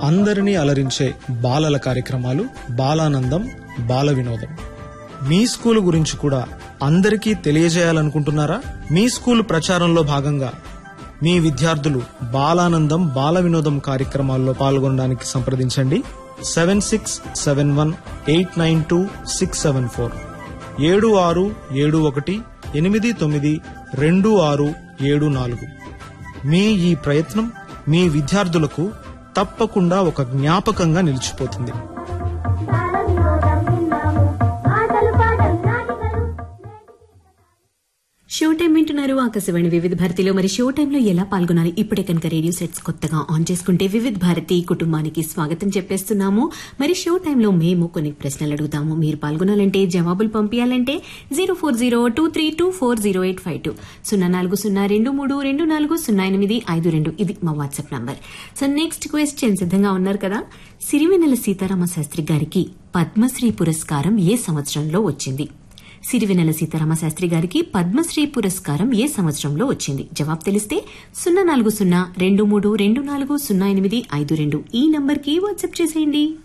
అందరినీ అలరించే బాలల కార్యక్రమాలు బాలానందం బాల వినోదం మీ స్కూల్ గురించి కూడా అందరికీ తెలియజేయాలనుకుంటున్నారా మీ స్కూల్ ప్రచారంలో భాగంగా మీ విద్యార్థులు బాలానందం బాల వినోదం కార్యక్రమాల్లో పాల్గొనడానికి సంప్రదించండి seven six seven one eight nine two six seven four ఏడు ఆరు ఏడు ఒకటి ఎనిమిది తొమ్మిది రెండు ఆరు ఏడు నాలుగు మీ ఈ ప్రయత్నం మీ విద్యార్థులకు తప్పకుండా ఒక జ్ఞాపకంగా నిలిచిపోతుంది బాలవినోదం విన్నాము ఆటలు పాటలు నాటికలు షో టైం వింటున్నారు ఆకాశవాణి వివిధ భారతిలో మరి షో టైంలో ఎలా పాల్గొనాలి ఇప్పుడే కనుక రేడియో సెట్స్ కొత్తగా ఆన్ చేసుకుంటే వివిధ భారతి కుటుంబానికి స్వాగతం చెప్పేస్తున్నాము మరి షో టైంలో మేము కొన్ని ప్రశ్నలు అడుగుతాము మీరు పాల్గొనాలంటే జవాబులు పంపించాలంటే zero four zero two three two four zero eight five two సున్నా నాలుగు సున్నా రెండు మూడు రెండు నాలుగు సున్నా ఎనిమిది ఐదు రెండు ఇది మా WhatsApp number so next question సిద్ధంగా ఉన్నారు కదా సిరివెన్నెల సీతారామ శాస్త్రి గారికి పద్మశ్రీ పురస్కారం ఏ సంవత్సరంలో వచ్చింది సిరివెన్నెల సీతారామ శాస్త్రి గారికి పద్మశ్రీ పురస్కారం ఏ సంవత్సరంలో వచ్చింది జవాబు తెలిస్తే సున్నా నాలుగు సున్నా రెండు మూడు రెండు నాలుగు సున్నా ఎనిమిది ఐదు రెండు ఈ నంబర్కి వాట్సాప్ చేసేయండి